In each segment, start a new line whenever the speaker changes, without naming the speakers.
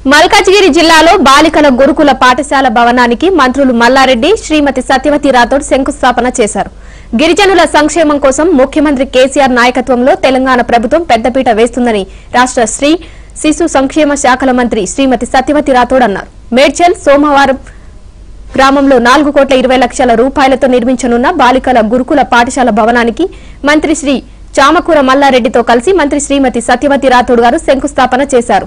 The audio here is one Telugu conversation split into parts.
మల్కాజ్గిరి జిల్లాలో బాలికల గురుకుల పాఠశాల భవనానికి మంత్రులు మల్లారెడ్డి శ్రీమతి సత్యవతి రాథోడ్ శంకుస్థాపన చేశారు గిరిజనుల సంక్షేమం కోసం ముఖ్యమంత్రి కేసీఆర్ నాయకత్వంలో తెలంగాణ ప్రభుత్వం పెద్దపీట వేస్తుందని రాష్ట్ర స్త్రీ శిశు సంక్షేమ శాఖల మంత్రి శ్రీమతి సత్యవతి రాథోడ్ అన్నారు మేడ్చల్ సోమవారం గ్రామంలో నాలుగు కోట్ల ఇరవై లక్షల రూపాయలతో నిర్మించనున్న బాలికల గురుకుల పాఠశాల భవనానికి మంత్రి శ్రీ చామకూర మల్లారెడ్డితో కలిసి మంత్రి శ్రీమతి సత్యవతి రాథోడ్ గారు శంకుస్థాపన చేశారు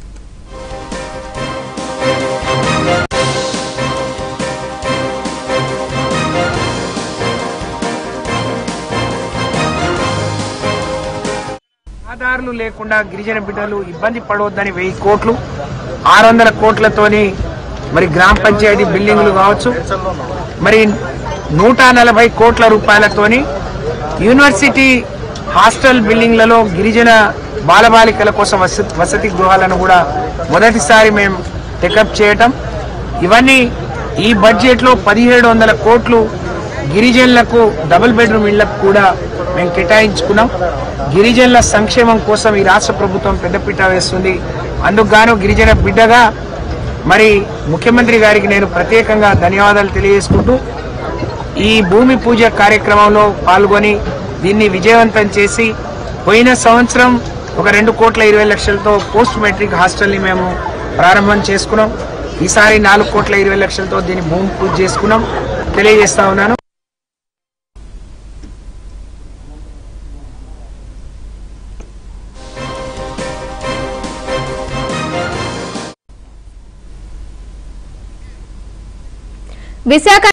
ఆధారాలు లేకుండా గిరిజన బిడ్డలు ఇబ్బంది పడవద్దని వెయ్యి కోట్లు ఆరు వందల కోట్లతోని మరి గ్రామ పంచాయతీ బిల్డింగులు కావచ్చు మరి నూట నలభై కోట్ల రూపాయలతోని యూనివర్సిటీ హాస్టల్ బిల్డింగ్లలో గిరిజన బాలబాలికల కోసం వసతి వసతి గృహాలను కూడా మొదటిసారి మేము టెకప్ చేయటం ఇవన్నీ ఈ బడ్జెట్లో పదిహేడు వందల కోట్లు గిరిజనులకు డబుల్ బెడ్రూమ్ ఇళ్లకు కూడా మేము కేటాయించుకున్నాం గిరిజనుల సంక్షేమం కోసం ఈ రాష్ట్ర ప్రభుత్వం పెద్దపీట వేస్తుంది అందుకు గాను గిరిజన బిడ్డగా మరి ముఖ్యమంత్రి గారికి నేను ప్రత్యేకంగా ధన్యవాదాలు తెలియజేసుకుంటూ ఈ భూమి పూజ కార్యక్రమంలో పాల్గొని దీన్ని విజయవంతం చేసి పోయిన సంవత్సరం ఒక రెండు కోట్ల ఇరవై లక్షలతో పోస్ట్ మెట్రిక్ హాస్టల్ని మేము ప్రారంభం చేసుకున్నాం ఈసారి నాలుగు కోట్ల ఇరవై లక్షలతో దీన్ని భూమి పూజ చేసుకున్నాం తెలియజేస్తా ఉన్నాను
విశాఖ